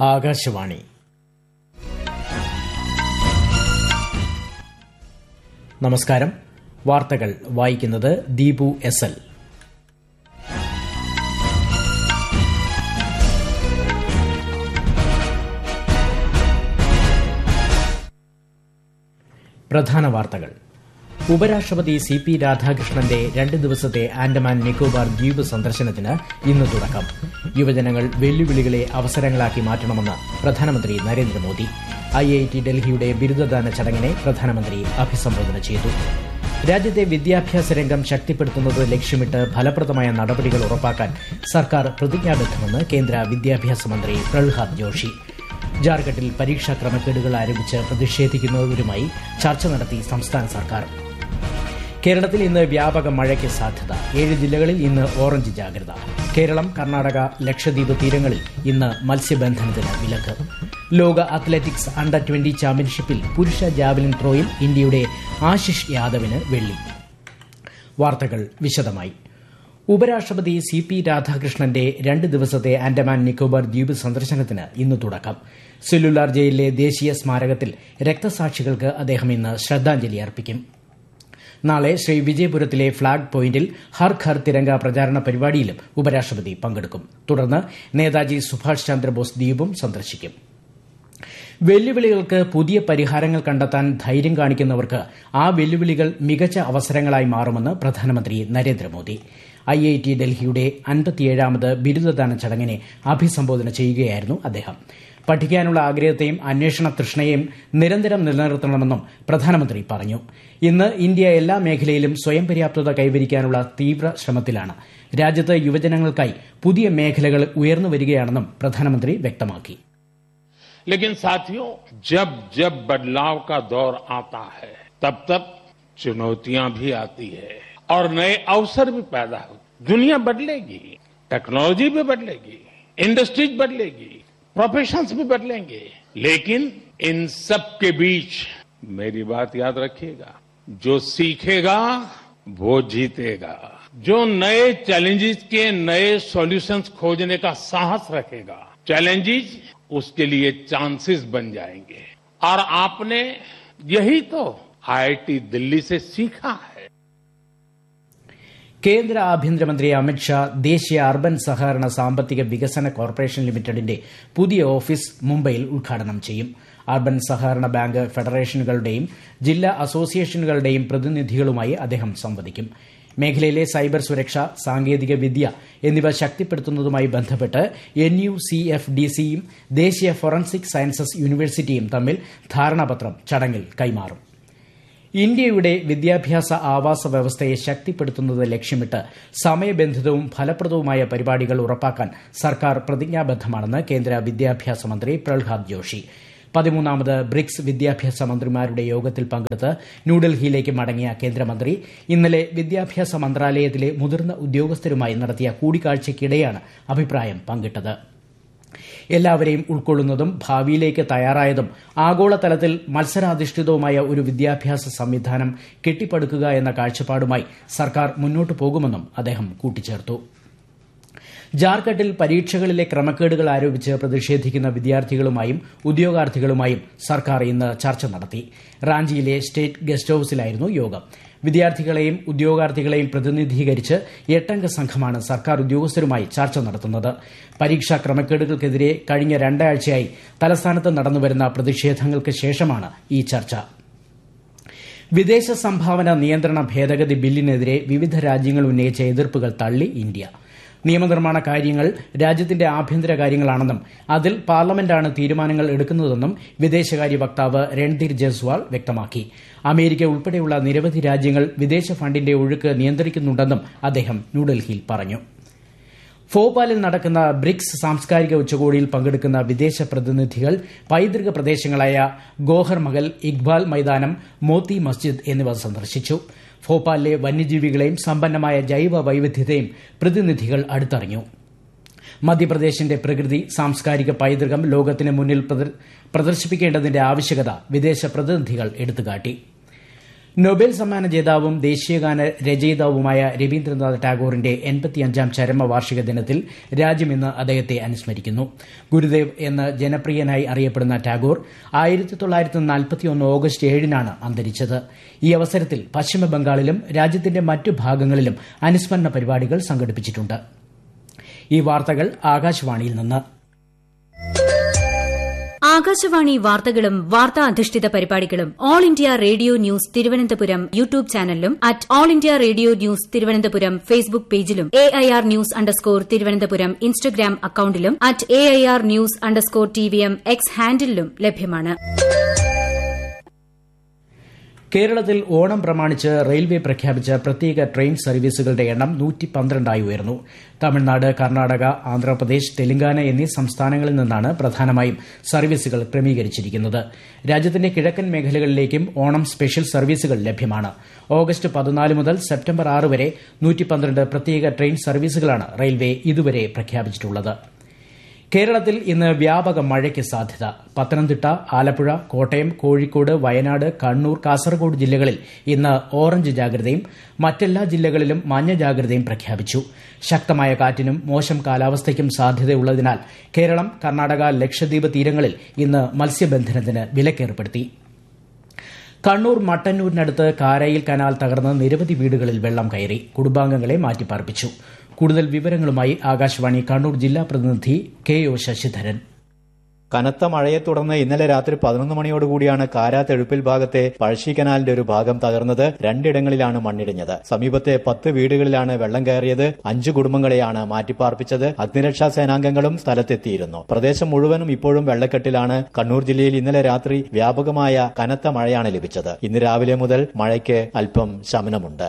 ആകാശവാണി നമസ്കാരം വാർത്തകൾ വായിക്കുന്നത് ദീപു എസ് എൽ പ്രധാന വാർത്തകൾ ഉപരാഷ്ട്രപതി സി പി രാധാകൃഷ്ണന്റെ രണ്ട് ദിവസത്തെ ആൻഡമാൻ നിക്കോബാർ ദ്വീപ് സന്ദർശനത്തിന് ഇന്ന് തുടക്കം യുവജനങ്ങൾ വെല്ലുവിളികളെ അവസരങ്ങളാക്കി മാറ്റണമെന്ന് പ്രധാനമന്ത്രി നരേന്ദ്രമോദി ഐ ഐ ടി ഡൽഹിയുടെ ബിരുദദാന ചടങ്ങിനെ പ്രധാനമന്ത്രി അഭിസംബോധന ചെയ്തു രാജ്യത്തെ വിദ്യാഭ്യാസ രംഗം ശക്തിപ്പെടുത്തുന്നത് ലക്ഷ്യമിട്ട് ഫലപ്രദമായ നടപടികൾ ഉറപ്പാക്കാൻ സർക്കാർ പ്രതിജ്ഞാബദ്ധമെന്ന് കേന്ദ്ര വിദ്യാഭ്യാസ മന്ത്രി പ്രഹ്ലാദ് ജോഷി ജാർഖണ്ഡിൽ പരീക്ഷാ ക്രമക്കേടുകൾ ആരംഭിച്ച് പ്രതിഷേധിക്കുന്നവരുമായി ചർച്ച നടത്തി സംസ്ഥാന സർക്കാർ കേരളത്തിൽ ഇന്ന് വ്യാപക മഴയ്ക്ക് സാധ്യത ഏഴ് ജില്ലകളിൽ ഇന്ന് ഓറഞ്ച് ജാഗ്രത കേരളം കർണാടക ലക്ഷദ്വീപ് തീരങ്ങളിൽ ഇന്ന് മത്സ്യബന്ധനത്തിന് വിലക്ക് ലോക അത്ലറ്റിക്സ് അണ്ടർ ട്വന്റി ചാമ്പ്യൻഷിപ്പിൽ പുരുഷ ജാവലിൻ ത്രോയിൽ ഇന്ത്യയുടെ ആശിഷ് യാദവിന് വെള്ളി വാർത്തകൾ വിശദമായി ഉപരാഷ്ട്രപതി സി പി രാധാകൃഷ്ണന്റെ രണ്ട് ദിവസത്തെ ആൻഡമാൻ നിക്കോബാർ ദ്വീപ് സന്ദർശനത്തിന് ഇന്ന് തുടക്കം സെല്ലുലാർ ജയിലിലെ ദേശീയ സ്മാരകത്തിൽ രക്തസാക്ഷികൾക്ക് അദ്ദേഹം ഇന്ന് ശ്രദ്ധാഞ്ജലി അർപ്പിക്കും നാളെ ശ്രീ വിജയപുരത്തിലെ ഫ്ളാഗ് പോയിന്റിൽ ഹർ ഘർ തിരങ്ക പ്രചാരണ പരിപാടിയിലും ഉപരാഷ്ട്രപതി പങ്കെടുക്കും തുടർന്ന് നേതാജി സുഭാഷ് ചന്ദ്രബോസ് ദ്വീപും സന്ദർശിക്കും വെല്ലുവിളികൾക്ക് പുതിയ പരിഹാരങ്ങൾ കണ്ടെത്താൻ ധൈര്യം കാണിക്കുന്നവർക്ക് ആ വെല്ലുവിളികൾ മികച്ച അവസരങ്ങളായി മാറുമെന്ന് പ്രധാനമന്ത്രി നരേന്ദ്രമോദി ഐ ഐ ടി ഡൽഹിയുടെ അൻപത്തിയേഴാമത് ബിരുദദാന ചടങ്ങിനെ അഭിസംബോധന ചെയ്യുകയായിരുന്നു അദ്ദേഹം പഠിക്കാനുള്ള ആഗ്രഹത്തെയും അന്വേഷണ തൃഷ്ണയെയും നിരന്തരം നിലനിർത്തണമെന്നും പ്രധാനമന്ത്രി പറഞ്ഞു ഇന്ന് ഇന്ത്യ എല്ലാ മേഖലയിലും സ്വയം പര്യാപ്തത കൈവരിക്കാനുള്ള തീവ്ര ശ്രമത്തിലാണ് രാജ്യത്ത് യുവജനങ്ങൾക്കായി പുതിയ മേഖലകൾ ഉയർന്നു വരികയാണെന്നും പ്രധാനമന്ത്രി വ്യക്തമാക്കി लेकिन साथियों जब जब बदलाव का दौर आता है तब तब चुनौतियां भी आती है और नए अवसर भी पैदा होते दुनिया बदलेगी टेक्नोलॉजी भी बदलेगी इंडस्ट्रीज बदलेगी प्रोफेशंस भी बदलेंगे लेकिन इन सब के बीच मेरी बात याद रखिएगा जो सीखेगा वो जीतेगा जो नए चैलेंजेस के नए सॉल्यूशंस खोजने का साहस रखेगा चैलेंजेस उसके लिए चांसेस बन जाएंगे और आपने यही तो आईआईटी दिल्ली से सीखा है കേന്ദ്ര ആഭ്യന്തരമന്ത്രി അമിത്ഷാ ദേശീയ അർബൻ സഹകരണ സാമ്പത്തിക വികസന കോർപ്പറേഷൻ ലിമിറ്റഡിന്റെ പുതിയ ഓഫീസ് മുംബൈയിൽ ഉദ്ഘാടനം ചെയ്യും അർബൻ സഹകരണ ബാങ്ക് ഫെഡറേഷനുകളുടെയും ജില്ലാ അസോസിയേഷനുകളുടെയും പ്രതിനിധികളുമായി അദ്ദേഹം സംവദിക്കും മേഖലയിലെ സൈബർ സുരക്ഷ സാങ്കേതിക വിദ്യ എന്നിവ ശക്തിപ്പെടുത്തുന്നതുമായി ബന്ധപ്പെട്ട് N U C F D സിയും ദേശീയ ഫോറൻസിക് സയൻസസ് യൂണിവേഴ്സിറ്റിയും തമ്മിൽ ധാരണാപത്രം ചടങ്ങിൽ കൈമാറും ഇന്ത്യയുടെ വിദ്യാഭ്യാസ ആവാസ വ്യവസ്ഥയെ ശക്തിപ്പെടുത്തുന്നത് ലക്ഷ്യമിട്ട് സമയബന്ധിതവും ഫലപ്രദവുമായ പരിപാടികൾ ഉറപ്പാക്കാൻ സർക്കാർ പ്രതിജ്ഞാബദ്ധമാണെന്ന് കേന്ദ്ര വിദ്യാഭ്യാസ മന്ത്രി പ്രഹ്ലാദ് ജോഷി പതിമൂന്നാമത് ബ്രിക്സ് വിദ്യാഭ്യാസ മന്ത്രിമാരുടെ യോഗത്തിൽ പങ്കെടുത്ത് ന്യൂഡൽഹിയിലേക്ക് മടങ്ങിയ കേന്ദ്രമന്ത്രി ഇന്നലെ വിദ്യാഭ്യാസ മന്ത്രാലയത്തിലെ മുതിർന്ന ഉദ്യോഗസ്ഥരുമായി നടത്തിയ കൂടിക്കാഴ്ചയ്ക്കിടെയാണ് അഭിപ്രായം പങ്കിട്ടത് എല്ലാവരെയും ഉൾക്കൊള്ളുന്നതും ഭാവിയിലേക്ക് തയ്യാറായതും ആഗോളതലത്തിൽ മത്സരാധിഷ്ഠിതവുമായ ഒരു വിദ്യാഭ്യാസ സംവിധാനം കെട്ടിപ്പടുക്കുക എന്ന കാഴ്ചപ്പാടുമായി സർക്കാർ മുന്നോട്ടു പോകുമെന്നും അദ്ദേഹം കൂട്ടിച്ചേർത്തു ജാർഖണ്ഡിൽ പരീക്ഷകളിലെ ക്രമക്കേടുകൾ ആരോപിച്ച് പ്രതിഷേധിക്കുന്ന വിദ്യാർത്ഥികളുമായും ഉദ്യോഗാർത്ഥികളുമായും സർക്കാർ ഇന്ന് ചർച്ച നടത്തി റാഞ്ചിയിലെ സ്റ്റേറ്റ് ഗസ്റ്റ് ഹൌസിലായിരുന്നു യോഗം വിദ്യാർത്ഥികളെയും ഉദ്യോഗാർത്ഥികളെയും പ്രതിനിധീകരിച്ച് എട്ടംഗ സംഘമാണ് സർക്കാർ ഉദ്യോഗസ്ഥരുമായി ചർച്ച നടത്തുന്നത് പരീക്ഷാ ക്രമക്കേടുകൾക്കെതിരെ കഴിഞ്ഞ രണ്ടാഴ്ചയായി തലസ്ഥാനത്ത് നടന്നുവരുന്ന പ്രതിഷേധങ്ങൾക്ക് ശേഷമാണ് ഈ ചർച്ച വിദേശ സംഭാവന നിയന്ത്രണ ഭേദഗതി ബില്ലിനെതിരെ വിവിധ രാജ്യങ്ങൾ ഉന്നയിച്ച എതിർപ്പുകൾ തള്ളി ഇന്ത്യ നിയമനിർമ്മാണ കാര്യങ്ങൾ രാജ്യത്തിന്റെ ആഭ്യന്തര കാര്യങ്ങളാണെന്നും അതിൽ പാർലമെന്റാണ് തീരുമാനങ്ങൾ എടുക്കുന്നതെന്നും വിദേശകാര്യ വക്താവ് രൺധീർ ജയ്സ്വാൾ വ്യക്തമാക്കി അമേരിക്ക ഉൾപ്പെടെയുള്ള നിരവധി രാജ്യങ്ങൾ വിദേശ ഫണ്ടിന്റെ ഒഴുക്ക് നിയന്ത്രിക്കുന്നുണ്ടെന്നും അദ്ദേഹം ന്യൂഡൽഹിയിൽ പറഞ്ഞു ഭോപ്പാലിൽ നടക്കുന്ന ബ്രിക്സ് സാംസ്കാരിക ഉച്ചകോടിയിൽ പങ്കെടുക്കുന്ന വിദേശ പ്രതിനിധികൾ പൈതൃക പ്രദേശങ്ങളായ ഗോഹർ മഹൽ ഇക്ബാൽ മൈതാനം മോത്തി മസ്ജിദ് എന്നിവ സന്ദർശിച്ചു ഭോപ്പാലിലെ വന്യജീവികളെയും സമ്പന്നമായ ജൈവ വൈവിധ്യതയും പ്രതിനിധികൾ അടുത്തറിഞ്ഞു മധ്യപ്രദേശിന്റെ പ്രകൃതി സാംസ്കാരിക പൈതൃകം ലോകത്തിന് മുന്നിൽ പ്രദർശിപ്പിക്കേണ്ടതിന്റെ ആവശ്യകത വിദേശ പ്രതിനിധികൾ എടുത്തുകാട്ടി നൊബേൽ സമ്മാന ജേതാവും ദേശീയഗാന രചയിതാവുമായ രവീന്ദ്രനാഥ് ടാഗോറിന്റെ എൺപത്തിയഞ്ചാം ചരമവാർഷിക ദിനത്തിൽ രാജ്യം ഇന്ന് അദ്ദേഹത്തെ അനുസ്മരിക്കുന്നു ഗുരുദേവ് എന്ന് ജനപ്രിയനായി അറിയപ്പെടുന്ന ടാഗോർ ആയിരത്തി തൊള്ളായിരത്തി നാൽപ്പത്തിയൊന്ന് ഓഗസ്റ്റ് ഏഴിനാണ് അന്തരിച്ചത് ഈ അവസരത്തിൽ പശ്ചിമബംഗാളിലും രാജ്യത്തിന്റെ മറ്റു ഭാഗങ്ങളിലും അനുസ്മരണ പരിപാടികൾ സംഘടിപ്പിച്ചിട്ടുണ്ട് ഈ വാർത്തകൾ ആകാശവാണിയിൽ നിന്ന് ആകാശവാണി വാർത്തകളും വാർത്താ അധിഷ്ഠിത പരിപാടികളും All India Radio news Thiruvananthapuram YouTube ചാനലിലും at All India Radio news Thiruvananthapuram Facebook പേജിലും A I R news underscore Thiruvananthapuram Instagram അക്കൌണ്ടിലും at A I R news underscore T V M X ഹാൻഡിലും ലഭ്യമാണ് കേരളത്തിൽ ഓണം പ്രമാണിച്ച് റെയിൽവേ പ്രഖ്യാപിച്ച പ്രത്യേക ട്രെയിൻ സർവീസുകളുടെ എണ്ണം നൂറ്റി പന്ത്രണ്ടായി ഉയർന്നു തമിഴ്നാട് കർണാടക ആന്ധ്രാപ്രദേശ് തെലങ്കാന എന്നീ സംസ്ഥാനങ്ങളിൽ നിന്നാണ് പ്രധാനമായും സർവീസുകൾ ക്രമീകരിച്ചിരിക്കുന്നത് രാജ്യത്തിന്റെ കിഴക്കൻ മേഖലകളിലേക്കും ഓണം സ്പെഷ്യൽ സർവീസുകൾ ലഭ്യമാണ് ഓഗസ്റ്റ് പതിനാല് മുതൽ സെപ്റ്റംബർ ആറ് വരെ നൂറ്റി പന്ത്രണ്ട് പ്രത്യേക ട്രെയിൻ സർവീസുകളാണ് റെയിൽവേ ഇതുവരെ പ്രഖ്യാപിച്ചിട്ടുള്ളത് കേരളത്തിൽ ഇന്ന് വ്യാപക മഴയ്ക്ക് സാധ്യത പത്തനംതിട്ട ആലപ്പുഴ കോട്ടയം കോഴിക്കോട് വയനാട് കണ്ണൂർ കാസർഗോഡ് ജില്ലകളിൽ ഇന്ന് ഓറഞ്ച് ജാഗ്രതയും മറ്റെല്ലാ ജില്ലകളിലും മഞ്ഞ ജാഗ്രതയും പ്രഖ്യാപിച്ചു ശക്തമായ കാറ്റിനും മോശം കാലാവസ്ഥയ്ക്കും സാധ്യതയുള്ളതിനാൽ കേരളം കർണാടക ലക്ഷദ്വീപ് തീരങ്ങളിൽ ഇന്ന് മത്സ്യബന്ധനത്തിന് വിലക്കേർപ്പെടുത്തി കണ്ണൂർ മട്ടന്നൂരിനടുത്ത് കാരായിൽ കനാൽ തകർന്ന് നിരവധി വീടുകളിൽ വെള്ളം കയറി കുടുംബാംഗങ്ങളെ മാറ്റിപ്പാർപ്പിച്ചു കൂടുതൽ വിവരങ്ങളുമായി ആകാശവാണി കണ്ണൂർ ജില്ലാ പ്രതിനിധി കെ ഒ ശശിധരൻ കനത്ത മഴയെ തുടർന്ന് ഇന്നലെ രാത്രി പതിനൊന്ന് മണിയോടുകൂടിയാണ് കാരാത്തെഴുപ്പിൽ ഭാഗത്തെ പഴശ്ശി കനാലിന്റെ ഒരു ഭാഗം തകർന്നത് രണ്ടിടങ്ങളിലാണ് മണ്ണിടിഞ്ഞത് സമീപത്തെ പത്ത് വീടുകളിലാണ് വെള്ളം കയറിയത് അഞ്ചു കുടുംബങ്ങളെയാണ് മാറ്റിപ്പാർപ്പിച്ചത് അഗ്നിരക്ഷാ സേനാംഗങ്ങളും സ്ഥലത്തെത്തിയിരുന്നു പ്രദേശം മുഴുവനും ഇപ്പോഴും വെള്ളക്കെട്ടിലാണ് കണ്ണൂർ ജില്ലയിൽ ഇന്നലെ രാത്രി വ്യാപകമായ കനത്ത മഴയാണ് ലഭിച്ചത് ഇന്ന് രാവിലെ മുതൽ മഴയ്ക്ക് അല്പം ശമനമുണ്ട്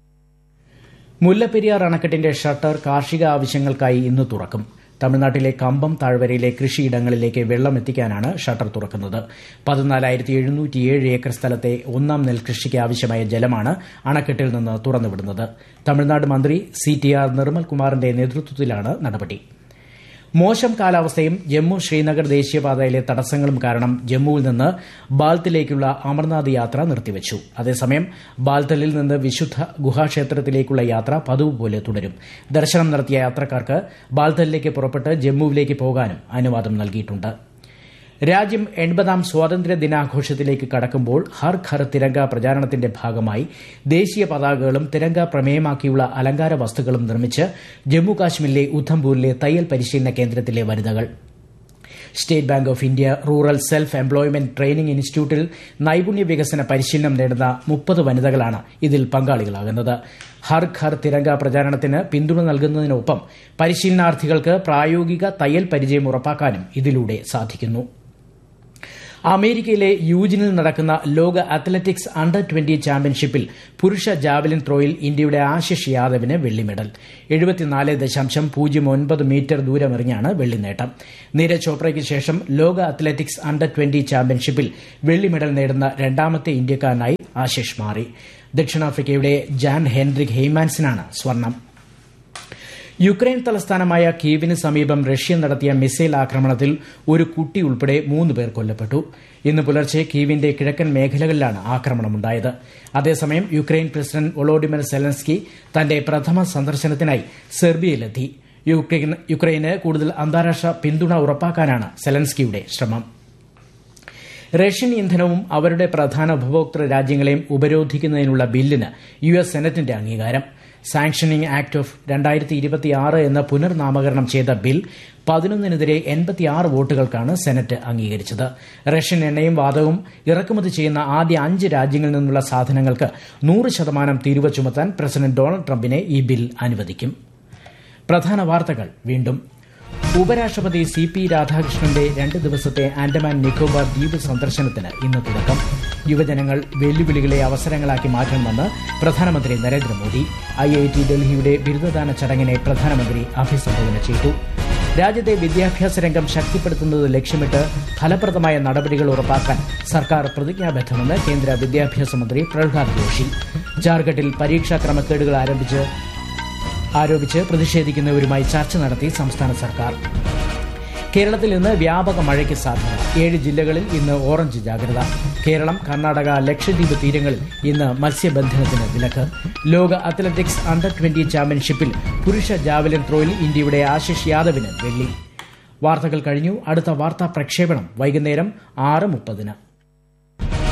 മുല്ലപ്പെരിയാർ അണക്കെട്ടിന്റെ ഷട്ടർ കാർഷിക ആവശ്യങ്ങൾക്കായി ഇന്ന് തുറക്കും തമിഴ്നാട്ടിലെ കമ്പം താഴ്വരയിലെ കൃഷിയിടങ്ങളിലേക്ക് വെള്ളം എത്തിക്കാനാണ് ഷട്ടർ തുറക്കുന്നത് പതിനാലായിരത്തി എഴുന്നൂറ്റിയേഴ് ഏക്കർ സ്ഥലത്തെ ഒന്നാം നെൽകൃഷിക്ക് ആവശ്യമായ ജലമാണ് അണക്കെട്ടിൽ നിന്ന് തുറന്നുവിടുന്നത് തമിഴ്നാട് മന്ത്രി സി ടി ആർ നിർമ്മൽ കുമാറിന്റെ നേതൃത്വത്തിലാണ് നടപടി മോശം കാലാവസ്ഥയും ജമ്മു ശ്രീനഗർ ദേശീയപാതയിലെ തടസ്സങ്ങളും കാരണം ജമ്മുവിൽ നിന്ന് ബാൽത്തിലേക്കുള്ള അമർനാഥ് യാത്ര നിർത്തിവച്ചു അതേസമയം ബാൽത്തലിൽ നിന്ന് വിശുദ്ധ ഗുഹാക്ഷേത്രത്തിലേക്കുള്ള യാത്ര പതിവ് പോലെ തുടരും ദർശനം നടത്തിയ യാത്രക്കാർക്ക് ബാൽത്തലിലേക്ക് പുറപ്പെട്ട് ജമ്മുവിലേക്ക് പോകാനും അനുവാദം നൽകിയിട്ടുണ്ട് രാജ്യം എൺപതാം സ്വാതന്ത്ര്യ ദിനാഘോഷത്തിലേക്ക് കടക്കുമ്പോൾ ഹർ ഘർ തിരങ്ക പ്രചാരണത്തിന്റെ ഭാഗമായി ദേശീയ പതാകകളും തിരങ്ക പ്രമേയമാക്കിയുള്ള അലങ്കാര വസ്തുക്കളും നിർമ്മിച്ച് ജമ്മു കാശ്മീരിലെ ഉധംപൂരിലെ തയ്യൽ പരിശീലന കേന്ദ്രത്തിലെ വനിതകൾ State Bank of India Rural Self Employment Training ഇൻസ്റ്റിറ്റ്യൂട്ടിൽ നൈപുണ്യ വികസന പരിശീലനം നേടുന്ന മുപ്പത് വനിതകളാണ് ഇതിൽ പങ്കാളികളാകുന്നത് ഹർ ഘർ തിരങ്ക പ്രചാരണത്തിന് പിന്തുണ നൽകുന്നതിനൊപ്പം പരിശീലനാർത്ഥികൾക്ക് പ്രായോഗിക തയ്യൽ പരിചയം ഉറപ്പാക്കാനും ഇതിലൂടെ സാധിക്കുന്നു അമേരിക്കയിലെ യൂജിനിൽ നടക്കുന്ന ലോക അത്ലറ്റിക്സ് അണ്ടർ ട്വന്റി ചാമ്പ്യൻഷിപ്പിൽ പുരുഷ ജാവലിൻ ത്രോയിൽ ഇന്ത്യയുടെ ആശിഷ് യാദവിന് വെള്ളി മെഡൽ എഴുപത്തിനാല് ദശാംശം പൂജ്യം ഒൻപത് മീറ്റർ ദൂരമെറിഞ്ഞാണ് വെള്ളി നേട്ടം നീരജ് ചോപ്രയ്ക്ക് ശേഷം ലോക അത്ലറ്റിക്സ് അണ്ടർ ട്വന്റി ചാമ്പ്യൻഷിപ്പിൽ വെള്ളി മെഡൽ നേടുന്ന രണ്ടാമത്തെ ഇന്ത്യക്കാരനായി ആശിഷ് മാറി ദക്ഷിണാഫ്രിക്കയുടെ ജാൻ ഹെൻറിക് ഹെയ്മാൻസിനാണ് സ്വർണം യുക്രൈൻ തലസ്ഥാനമായ കീവിന് സമീപം റഷ്യ നടത്തിയ മിസൈൽ ആക്രമണത്തിൽ ഒരു കുട്ടി ഉൾപ്പെടെ മൂന്ന് പേർ കൊല്ലപ്പെട്ടു ഇന്ന് പുലർച്ചെ കീവിന്റെ കിഴക്കൻ മേഖലകളിലാണ് ആക്രമണമുണ്ടായത് അതേസമയം യുക്രൈൻ പ്രസിഡന്റ് ഒളോഡിമർ സെലൻസ്കി തന്റെ പ്രഥമ സന്ദർശനത്തിനായി സെർബിയയിലെത്തി യുക്രൈന് കൂടുതൽ അന്താരാഷ്ട്ര പിന്തുണ ഉറപ്പാക്കാനാണ് സെലൻസ്കിയുടെ ശ്രമം റഷ്യൻ ഇന്ധനവും അവരുടെ പ്രധാന ഉപഭോക്തൃ രാജ്യങ്ങളെയും ഉപരോധിക്കുന്നതിനുള്ള ബില്ലിന് യു എസ് സെനറ്റിന്റെ അംഗീകാരം സാങ്ഷനിംഗ് ആക്ട് ഓഫ് രണ്ടായിരത്തി ഇരുപത്തിയാറ് എന്ന പുനർനാമകരണം ചെയ്ത ബിൽ പതിനൊന്നിനെതിരെ എൺപത്തിയാറ് വോട്ടുകൾക്കാണ് സെനറ്റ് അംഗീകരിച്ചത് റഷ്യൻ എണ്ണയും വാതകവും ഇറക്കുമതി ചെയ്യുന്ന ആദ്യ അഞ്ച് രാജ്യങ്ങളിൽ നിന്നുള്ള സാധനങ്ങൾക്ക് നൂറ് ശതമാനം തീരുവ ചുമത്താൻ പ്രസിഡന്റ് ഡൊണാൾഡ് ട്രംപിനെ ഈ ബിൽ അനുവദിക്കും പ്രധാന വാർത്തകൾ വീണ്ടും ഉപരാഷ്ട്രപതി സി പി രാധാകൃഷ്ണന്റെ രണ്ട് ദിവസത്തെ ആൻഡമാൻ നിക്കോബാർ ദ്വീപ് സന്ദർശനത്തിന് ഇന്ന് തുടക്കം യുവജനങ്ങൾ വെല്ലുവിളികളെ അവസരങ്ങളാക്കി മാറ്റണമെന്ന് പ്രധാനമന്ത്രി നരേന്ദ്രമോദി ഐ ഐ ടി ഡൽഹിയുടെ ബിരുദദാന ചടങ്ങിനെ പ്രധാനമന്ത്രി അഭിസംബോധന ചെയ്തു രാജ്യത്തെ വിദ്യാഭ്യാസ രംഗം ശക്തിപ്പെടുത്തുന്നത് ലക്ഷ്യമിട്ട് ഫലപ്രദമായ നടപടികൾ ഉറപ്പാക്കാൻ സർക്കാർ പ്രതിജ്ഞാബദ്ധമെന്ന് കേന്ദ്ര വിദ്യാഭ്യാസ മന്ത്രി പ്രഹ്ലാദ് ജോഷി ജാർഖണ്ഡിൽ പരീക്ഷാ ക്രമക്കേടുകൾ ആരംഭിച്ച് ആരോപിച്ച് പ്രതിഷേധിക്കുന്നവരുമായി ചർച്ച നടത്തി സംസ്ഥാന സർക്കാർ കേരളത്തിൽ ഇന്ന് വ്യാപക മഴയ്ക്ക് സാധ്യത ഏഴ് ജില്ലകളിൽ ഇന്ന് ഓറഞ്ച് ജാഗ്രത കേരളം കർണാടക ലക്ഷദ്വീപ് തീരങ്ങളിൽ ഇന്ന് മത്സ്യബന്ധനത്തിന് വിലക്ക് ലോക അത്ലറ്റിക്സ് അണ്ടർ ട്വന്റി ചാമ്പ്യൻഷിപ്പിൽ പുരുഷ ജാവലിൻ ത്രോയിൽ ഇന്ത്യയുടെ ആശിഷ് യാദവിന് വെള്ളി വാർത്തകൾ കഴിഞ്ഞു അടുത്ത വാർത്താ പ്രക്ഷേപണം വൈകുന്നേരം ആറ് മുപ്പതിന്